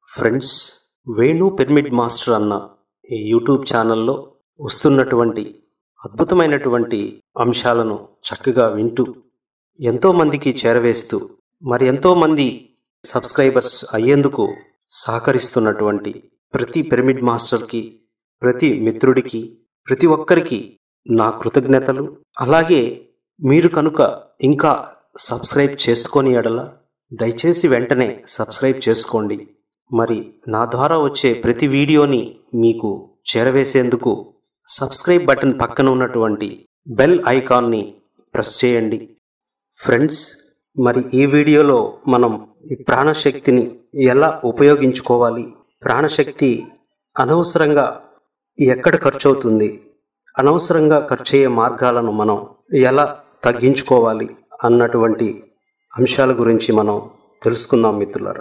Friends Venu pyramid master అన్న ఈ YouTube ఛానల్లో వస్తున్నటువంటి అద్భుతమైనటువంటి అంశాలను చక్కగా వింటూ ఎంతోమందికి చేరవేస్తూ మరి ఎంతోమంది సబ్స్క్రైబర్స్ అయ్యేందుకు సహకరిస్తున్నటువంటి ప్రతి పిరమిడ్ మాస్టర్కి ప్రతి మిత్రుడికి ప్రతి ఒక్కరికి నా కృతజ్ఞతలు అలాగే మీరు కనుక ఇంకా సబ్స్క్రైబ్ చేసుకొని ఎడల దయచేసి వెంటనే సబ్స్క్రైబ్ చేసుకోండి మరి నా ద్వారా వచ్చే ప్రతి వీడియోని మీకు చేరవేసేందుకు సబ్స్క్రైబ్ బటన్ పక్కన ఉన్నటువంటి బెల్ ఐకాన్ని ప్రెస్ చేయండి ఫ్రెండ్స్ మరి ఈ వీడియోలో మనం ఈ ప్రాణశక్తిని ఎలా ఉపయోగించుకోవాలి ప్రాణశక్తి అనవసరంగా ఎక్కడ ఖర్చు అవుతుంది అనవసరంగా ఖర్చు అయ్యే మార్గాలను మనం ఎలా తగ్గించుకోవాలి అన్నటువంటి అంశాల గురించి మనం తెలుసుకుందాం మిత్రులారా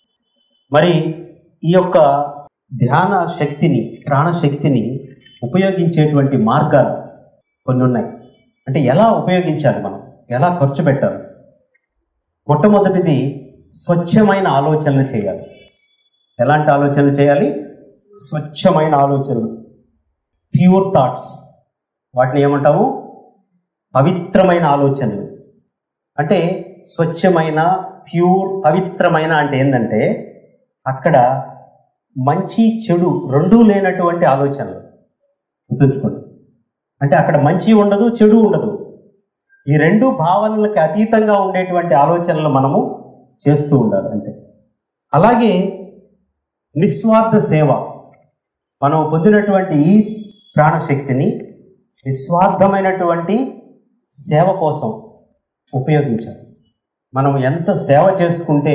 మరి ఈ యొక్క ధ్యాన శక్తిని ప్రాణశక్తిని ఉపయోగించేటువంటి మార్గాలు కొన్ని ఉన్నాయి అంటే ఎలా ఉపయోగించాలి మనం ఎలా ఖర్చు పెట్టాలి మొట్టమొదటిది స్వచ్ఛమైన ఆలోచనలు చేయాలి ఎలాంటి ఆలోచనలు చేయాలి స్వచ్ఛమైన ఆలోచనలు ప్యూర్ థాట్స్ వాటిని ఏమంటాము పవిత్రమైన ఆలోచనలు అంటే స్వచ్ఛమైన ప్యూర్ పవిత్రమైన అంటే ఏంటంటే అక్కడ మంచి చెడు రెండూ లేనటువంటి ఆలోచనలు గుర్తుంచుకోండి అంటే అక్కడ మంచి ఉండదు చెడు ఉండదు ఈ రెండు భావనలకు అతీతంగా ఉండేటువంటి ఆలోచనలు మనము చేస్తూ ఉండాలి అంతే అలాగే నిస్వార్థ సేవ మనం పొందినటువంటి ఈ ప్రాణశక్తిని నిస్వార్థమైనటువంటి సేవ కోసం ఉపయోగించాలి మనం ఎంత సేవ చేసుకుంటే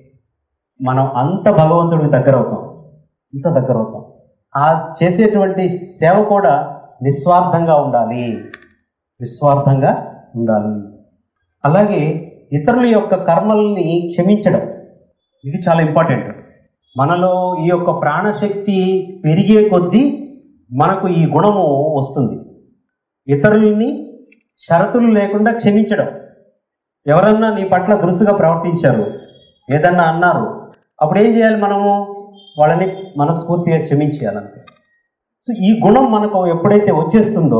మనం అంత భగవంతుడికి దగ్గర అవుతాం అంత దగ్గర అవుతాం ఆ చేసేటువంటి సేవ కూడా నిస్వార్థంగా ఉండాలి నిస్వార్థంగా ఉండాలి అలాగే ఇతరుల యొక్క కర్మల్ని క్షమించడం ఇది చాలా ఇంపార్టెంట్ మనలో ఈ యొక్క ప్రాణశక్తి పెరిగే కొద్దీ మనకు ఈ గుణము వస్తుంది ఇతరుల్ని షరతులు లేకుండా క్షమించడం ఎవరన్నా నీ పట్ల దురుసుగా ప్రవర్తించారు ఏదన్నా అన్నారు అప్పుడు ఏం చేయాలి మనము వాళ్ళని మనస్ఫూర్తిగా క్షమించేయాలంతే సో ఈ గుణం మనకు ఎప్పుడైతే వచ్చేస్తుందో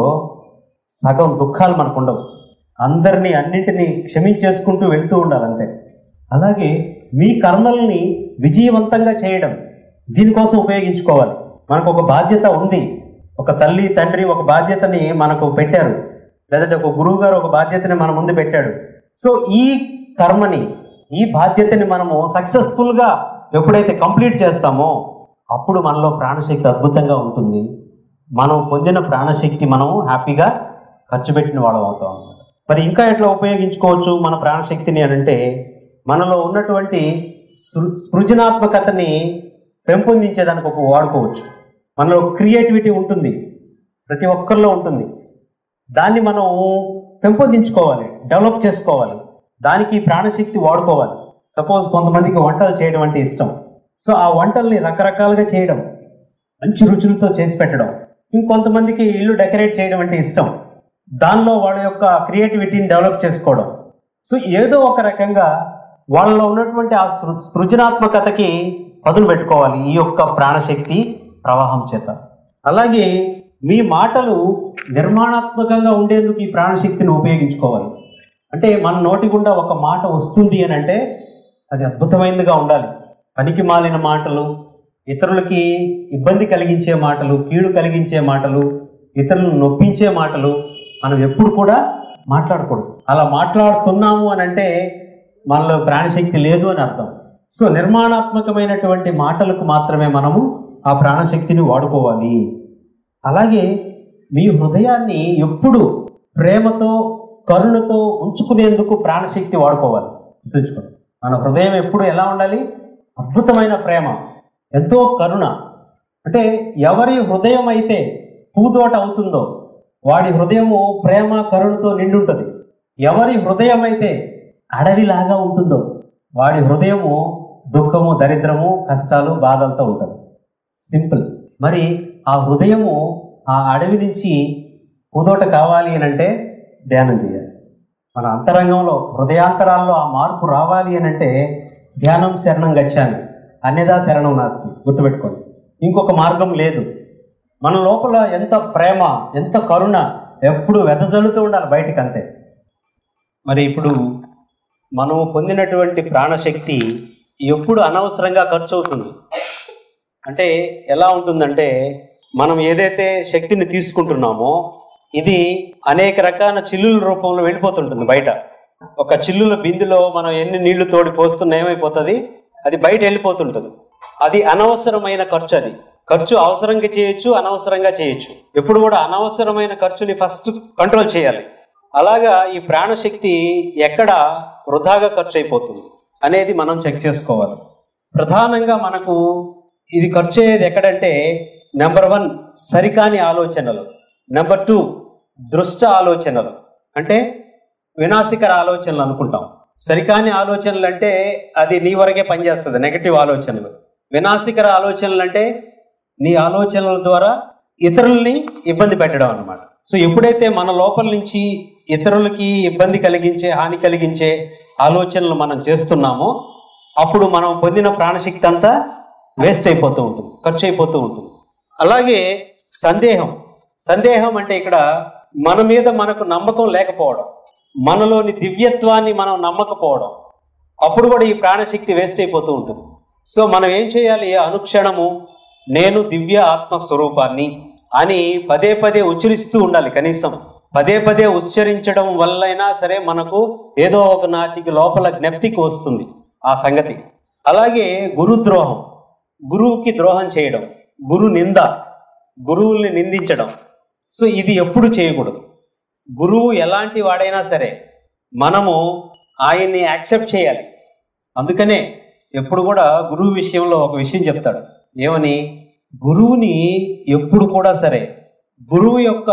సగం దుఃఖాలు మనకు ఉండవు అందరినీ అన్నింటినీ క్షమించేసుకుంటూ వెళ్తూ ఉండాలంతే అలాగే మీ కర్మల్ని విజయవంతంగా చేయడం దీనికోసం ఉపయోగించుకోవాలి మనకు ఒక బాధ్యత ఉంది ఒక తల్లి తండ్రి ఒక బాధ్యతని మనకు పెట్టారు లేదంటే ఒక గురువు గారు ఒక బాధ్యతని మన ముందు పెట్టాడు సో ఈ కర్మని ఈ బాధ్యతని మనము సక్సెస్ఫుల్గా ఎప్పుడైతే కంప్లీట్ చేస్తామో అప్పుడు మనలో ప్రాణశక్తి అద్భుతంగా ఉంటుంది మనం పొందిన ప్రాణశక్తి మనం హ్యాపీగా ఖర్చు పెట్టిన వాళ్ళం అవుతాం అన్నమాట మరి ఇంకా ఎట్లా ఉపయోగించుకోవచ్చు మన ప్రాణశక్తిని అని అంటే మనలో ఉన్నటువంటి సృ సృజనాత్మకతని పెంపొందించేదానికి ఒక వాడుకోవచ్చు మనలో క్రియేటివిటీ ఉంటుంది ప్రతి ఒక్కరిలో ఉంటుంది దాన్ని మనం పెంపొందించుకోవాలి డెవలప్ చేసుకోవాలి దానికి ప్రాణశక్తి వాడుకోవాలి సపోజ్ కొంతమందికి వంటలు చేయడం అంటే ఇష్టం సో ఆ వంటల్ని రకరకాలుగా చేయడం మంచి రుచులతో చేసి పెట్టడం ఇంకొంతమందికి ఇల్లు డెకరేట్ చేయడం అంటే ఇష్టం దానిలో వాళ్ళ యొక్క క్రియేటివిటీని డెవలప్ చేసుకోవడం సో ఏదో ఒక రకంగా వాళ్ళలో ఉన్నటువంటి ఆ సృ సృజనాత్మకతకి పదులు పెట్టుకోవాలి ఈ యొక్క ప్రాణశక్తి ప్రవాహం చేత అలాగే మీ మాటలు నిర్మాణాత్మకంగా ఉండేందుకు ఈ ప్రాణశక్తిని ఉపయోగించుకోవాలి అంటే మన నోటి గుండా ఒక మాట వస్తుంది అని అంటే అది అద్భుతమైనదిగా ఉండాలి పనికి మాలిన మాటలు ఇతరులకి ఇబ్బంది కలిగించే మాటలు కీడు కలిగించే మాటలు ఇతరులను నొప్పించే మాటలు మనం ఎప్పుడు కూడా మాట్లాడకూడదు అలా మాట్లాడుతున్నాము అని అంటే మనలో ప్రాణశక్తి లేదు అని అర్థం సో నిర్మాణాత్మకమైనటువంటి మాటలకు మాత్రమే మనము ఆ ప్రాణశక్తిని వాడుకోవాలి అలాగే మీ హృదయాన్ని ఎప్పుడు ప్రేమతో కరుణతో ఉంచుకునేందుకు ప్రాణశక్తి వాడుకోవాలి గుర్తుంచుకోండి మన హృదయం ఎప్పుడు ఎలా ఉండాలి అద్భుతమైన ప్రేమ ఎంతో కరుణ అంటే ఎవరి హృదయం అయితే పూదోట అవుతుందో వాడి హృదయము ప్రేమ కరుణతో నిండుంటుంది ఎవరి హృదయం అయితే అడవిలాగా ఉంటుందో వాడి హృదయము దుఃఖము దరిద్రము కష్టాలు బాధలతో ఉంటుంది సింపుల్ మరి ఆ హృదయము ఆ అడవి నుంచి పూదోట కావాలి అని అంటే ధ్యానం చేయాలి మన అంతరంగంలో హృదయాంతరాల్లో ఆ మార్పు రావాలి అని అంటే ధ్యానం శరణం గచ్చాను అన్యదా శరణం నాస్తి గుర్తుపెట్టుకోండి ఇంకొక మార్గం లేదు మన లోపల ఎంత ప్రేమ ఎంత కరుణ ఎప్పుడు వెదజల్లుతూ ఉండాలి బయటికి అంతే మరి ఇప్పుడు మనం పొందినటువంటి ప్రాణశక్తి ఎప్పుడు అనవసరంగా ఖర్చు అవుతుంది అంటే ఎలా ఉంటుందంటే మనం ఏదైతే శక్తిని తీసుకుంటున్నామో ఇది అనేక రకాల చిల్లుల రూపంలో వెళ్ళిపోతుంటుంది బయట ఒక చిల్లుల బిందులో మనం ఎన్ని నీళ్లు తోడి పోస్తున్నా ఏమైపోతుంది అది బయట వెళ్ళిపోతుంటుంది అది అనవసరమైన ఖర్చు అది ఖర్చు అవసరంగా చేయొచ్చు అనవసరంగా చేయొచ్చు ఎప్పుడు కూడా అనవసరమైన ఖర్చుని ఫస్ట్ కంట్రోల్ చేయాలి అలాగా ఈ ప్రాణశక్తి ఎక్కడ వృధాగా ఖర్చు అయిపోతుంది అనేది మనం చెక్ చేసుకోవాలి ప్రధానంగా మనకు ఇది ఖర్చు అయ్యేది ఎక్కడంటే నెంబర్ వన్ సరికాని ఆలోచనలు నెంబర్ టూ దృష్ట ఆలోచనలు అంటే వినాశకర ఆలోచనలు అనుకుంటాం సరికాని ఆలోచనలు అంటే అది నీ వరకే పనిచేస్తుంది నెగటివ్ ఆలోచనలు వినాశకర ఆలోచనలు అంటే నీ ఆలోచనల ద్వారా ఇతరుల్ని ఇబ్బంది పెట్టడం అన్నమాట సో ఎప్పుడైతే మన లోపల నుంచి ఇతరులకి ఇబ్బంది కలిగించే హాని కలిగించే ఆలోచనలు మనం చేస్తున్నామో అప్పుడు మనం పొందిన ప్రాణశక్తి అంతా వేస్ట్ అయిపోతూ ఉంటుంది ఖర్చు అయిపోతూ ఉంటుంది అలాగే సందేహం సందేహం అంటే ఇక్కడ మన మీద మనకు నమ్మకం లేకపోవడం మనలోని దివ్యత్వాన్ని మనం నమ్మకపోవడం అప్పుడు కూడా ఈ ప్రాణశక్తి వేస్ట్ అయిపోతూ ఉంటుంది సో మనం ఏం చేయాలి అనుక్షణము నేను దివ్య ఆత్మ స్వరూపాన్ని అని పదే పదే ఉచ్చరిస్తూ ఉండాలి కనీసం పదే పదే ఉచ్చరించడం వల్లైనా సరే మనకు ఏదో ఒక నాటికి లోపల జ్ఞప్తికి వస్తుంది ఆ సంగతి అలాగే గురుద్రోహం గురువుకి ద్రోహం చేయడం గురు నింద గురువుల్ని నిందించడం సో ఇది ఎప్పుడు చేయకూడదు గురువు ఎలాంటి వాడైనా సరే మనము ఆయన్ని యాక్సెప్ట్ చేయాలి అందుకనే ఎప్పుడు కూడా గురువు విషయంలో ఒక విషయం చెప్తాడు ఏమని గురువుని ఎప్పుడు కూడా సరే గురువు యొక్క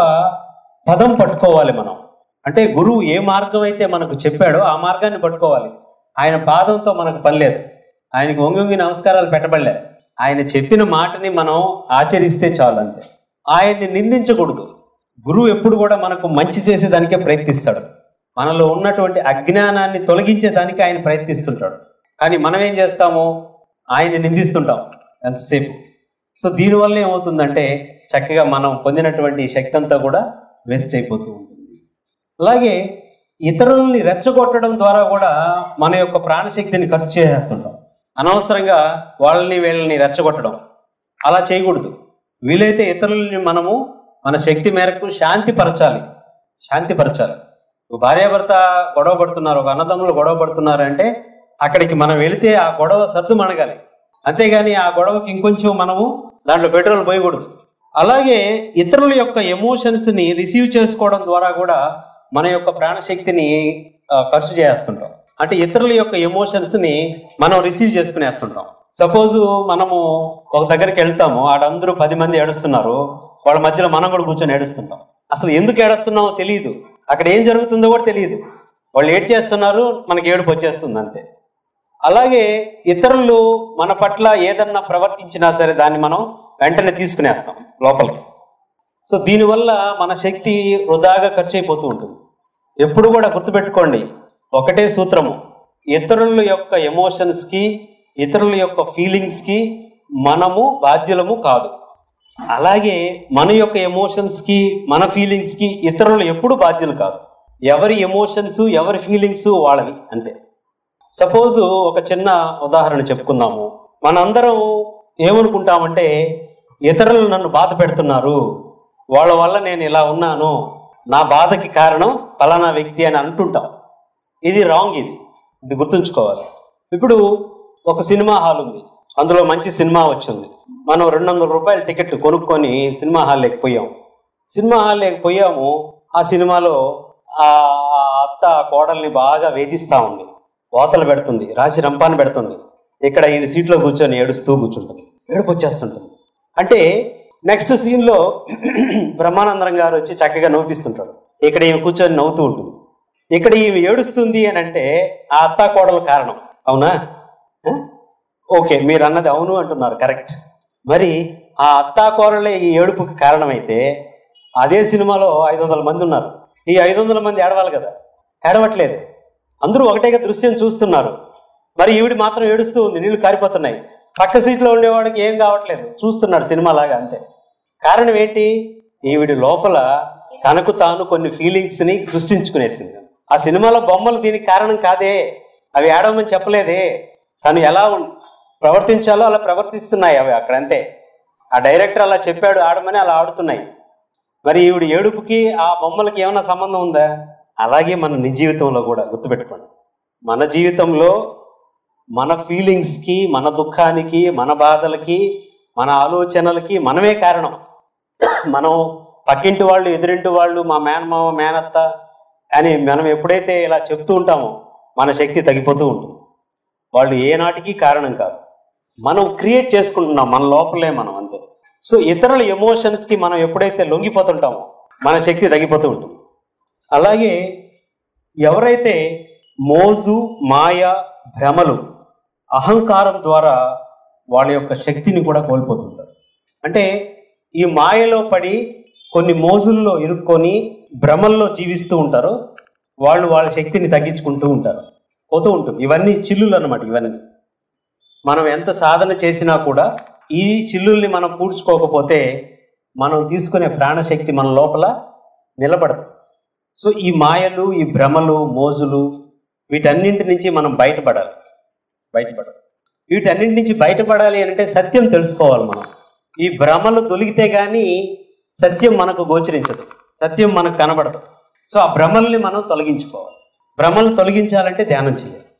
పదం పట్టుకోవాలి మనం అంటే గురువు ఏ మార్గం అయితే మనకు చెప్పాడో ఆ మార్గాన్ని పట్టుకోవాలి ఆయన పాదంతో మనకు పని లేదు ఆయనకు వంగి వంగి నమస్కారాలు పెట్టబడలే ఆయన చెప్పిన మాటని మనం ఆచరిస్తే చాలు అంతే ఆయన్ని నిందించకూడదు గురువు ఎప్పుడు కూడా మనకు మంచి చేసేదానికే ప్రయత్నిస్తాడు మనలో ఉన్నటువంటి అజ్ఞానాన్ని తొలగించేదానికి ఆయన ప్రయత్నిస్తుంటాడు కానీ మనం ఏం చేస్తాము ఆయన్ని నిందిస్తుంటాం ఎంతసేపు సో దీనివల్ల ఏమవుతుందంటే చక్కగా మనం పొందినటువంటి శక్తి అంతా కూడా వేస్ట్ అయిపోతూ ఉంటుంది అలాగే ఇతరుల్ని రెచ్చగొట్టడం ద్వారా కూడా మన యొక్క ప్రాణశక్తిని ఖర్చు చేసేస్తుంటాం అనవసరంగా వాళ్ళని వీళ్ళని రెచ్చగొట్టడం అలా చేయకూడదు వీలైతే ఇతరులని మనము మన శక్తి మేరకు శాంతిపరచాలి శాంతిపరచాలి ఒక భార్యాభర్త గొడవ పడుతున్నారు ఒక అన్నదమ్ములు గొడవ పడుతున్నారు అంటే అక్కడికి మనం వెళితే ఆ గొడవ సర్దు మనగాలి అంతేగాని ఆ గొడవకి ఇంకొంచెం మనము దాంట్లో పెట్రోల్ పోయకూడదు అలాగే ఇతరుల యొక్క ఎమోషన్స్ ని రిసీవ్ చేసుకోవడం ద్వారా కూడా మన యొక్క ప్రాణశక్తిని ఆ, ఖర్చు చేస్తుంటాం అంటే ఇతరుల యొక్క ఎమోషన్స్ ని మనం రిసీవ్ చేసుకునేస్తుంటాం సపోజ్ మనము ఒక దగ్గరికి వెళ్తాము ఆడందరూ పది మంది ఏడుస్తున్నారు వాళ్ళ మధ్యలో మనం కూడా కూర్చొని ఏడుస్తుంటాం అసలు ఎందుకు ఏడుస్తున్నామో తెలియదు అక్కడ ఏం జరుగుతుందో కూడా తెలియదు వాళ్ళు ఏడ్ చేస్తున్నారు మనకి ఏడుపు వచ్చేస్తుంది అంతే అలాగే ఇతరులు మన పట్ల ఏదన్నా ప్రవర్తించినా సరే దాన్ని మనం వెంటనే తీసుకునేస్తాం లోపలికి సో దీనివల్ల మన శక్తి వృధాగా ఖర్చు అయిపోతూ ఉంటుంది ఎప్పుడు కూడా గుర్తుపెట్టుకోండి ఒకటే సూత్రము ఇతరుల యొక్క ఎమోషన్స్కి ఇతరుల యొక్క ఫీలింగ్స్కి మనము బాధ్యులము కాదు అలాగే మన యొక్క ఎమోషన్స్కి మన ఫీలింగ్స్కి ఇతరులు ఎప్పుడు బాధ్యులు కాదు ఎవరి ఎమోషన్స్ ఎవరి ఫీలింగ్స్ వాళ్ళవి అంతే సపోజ్ ఒక చిన్న ఉదాహరణ చెప్పుకుందాము మనందరం ఏమనుకుంటామంటే ఇతరులు నన్ను బాధ పెడుతున్నారు వాళ్ళ వల్ల నేను ఇలా ఉన్నాను నా బాధకి కారణం ఫలానా వ్యక్తి అని అంటుంటాం ఇది రాంగ్ ఇది ఇది గుర్తుంచుకోవాలి ఇప్పుడు ఒక సినిమా హాల్ ఉంది అందులో మంచి సినిమా వచ్చింది మనం రెండు వందల రూపాయల టికెట్ కొనుక్కొని సినిమా హాల్లోకి పోయాం సినిమా హాల్లోకి పోయాము ఆ సినిమాలో ఆ అత్త ఆ కోడల్ని బాగా వేధిస్తా ఉంది వాతలు పెడుతుంది రాసి రంపాన్ని పెడుతుంది ఇక్కడ ఈయన సీట్లో కూర్చొని ఏడుస్తూ కూర్చుంటుంది ఏడుపు వచ్చేస్తుంటుంది అంటే నెక్స్ట్ సీన్లో బ్రహ్మానందరం గారు వచ్చి చక్కగా నవ్విస్తుంటాడు ఇక్కడ ఈమె కూర్చొని నవ్వుతూ ఉంటుంది ఇక్కడ ఈమె ఏడుస్తుంది అని అంటే ఆ అత్తా కోడలు కారణం అవునా ఆ? ఓకే మీరు అన్నది అవును అంటున్నారు కరెక్ట్ మరి ఆ అత్తా కోడలే ఈ ఏడుపుకి కారణమైతే అదే సినిమాలో ఐదు వందల మంది ఉన్నారు ఈ ఐదు వందల మంది ఏడవాలి కదా ఏడవట్లేదు అందరూ ఒకటేగా దృశ్యం చూస్తున్నారు మరి ఈవిడ మాత్రం ఏడుస్తూ ఉంది నీళ్లు కారిపోతున్నాయి పక్క సీట్లో ఉండేవాడికి ఏం కావట్లేదు చూస్తున్నాడు సినిమా లాగా అంతే కారణం ఏంటి ఈవిడి లోపల తనకు తాను కొన్ని ఫీలింగ్స్ ని సృష్టించుకునేసింది ఆ సినిమాలో బొమ్మలు దీనికి కారణం కాదే అవి ఆడమని చెప్పలేదే తను ఎలా ఉన్- ప్రవర్తించాలో అలా ప్రవర్తిస్తున్నాయి అవి అక్కడ అంతే ఆ డైరెక్టర్ అలా చెప్పాడు ఆడమని అలా ఆడుతున్నాయి మరి ఈవిడ ఏడుపుకి ఆ బొమ్మలకి ఏమైనా సంబంధం ఉందా అలాగే మన నిజ జీవితంలో కూడా గుర్తుపెట్టుకోండి మన జీవితంలో మన ఫీలింగ్స్కి మన దుఃఖానికి మన బాధలకి మన ఆలోచనలకి మనమే కారణం మనం పక్కింటి వాళ్ళు ఎదురింటి వాళ్ళు మా మేనమామ మేనత్త అని మనం ఎప్పుడైతే ఇలా చెప్తూ ఉంటామో మన శక్తి తగ్గిపోతూ ఉంటుంది వాళ్ళు ఏనాటికి కారణం కాదు మనం క్రియేట్ చేసుకుంటున్నాం మన లోపలే మనం అంతే సో ఇతరుల ఎమోషన్స్కి మనం ఎప్పుడైతే లొంగిపోతుంటామో మన శక్తి తగ్గిపోతూ ఉంటుంది అలాగే ఎవరైతే మోజు మాయ భ్రమలు అహంకారం ద్వారా వాళ్ళ యొక్క శక్తిని కూడా కోల్పోతుంటారు అంటే ఈ మాయలో పడి కొన్ని మోజుల్లో ఇరుక్కొని భ్రమల్లో జీవిస్తూ ఉంటారు వాళ్ళు వాళ్ళ శక్తిని తగ్గించుకుంటూ ఉంటారు పోతూ ఉంటుంది ఇవన్నీ చిల్లులు అన్నమాట ఇవన్నీ మనం ఎంత సాధన చేసినా కూడా ఈ చిల్లుల్ని మనం పూడ్చుకోకపోతే మనం తీసుకునే ప్రాణశక్తి మన లోపల నిలబడదు సో ఈ మాయలు ఈ భ్రమలు మోజులు వీటన్నింటి నుంచి మనం బయటపడాలి బయటపడాలి వీటన్నింటి నుంచి బయటపడాలి అంటే సత్యం తెలుసుకోవాలి మనం ఈ భ్రమలు తొలిగితే గాని సత్యం మనకు గోచరించదు సత్యం మనకు కనబడదు సో ఆ భ్రమల్ని మనం తొలగించుకోవాలి భ్రమలు తొలగించాలంటే ధ్యానం చేయాలి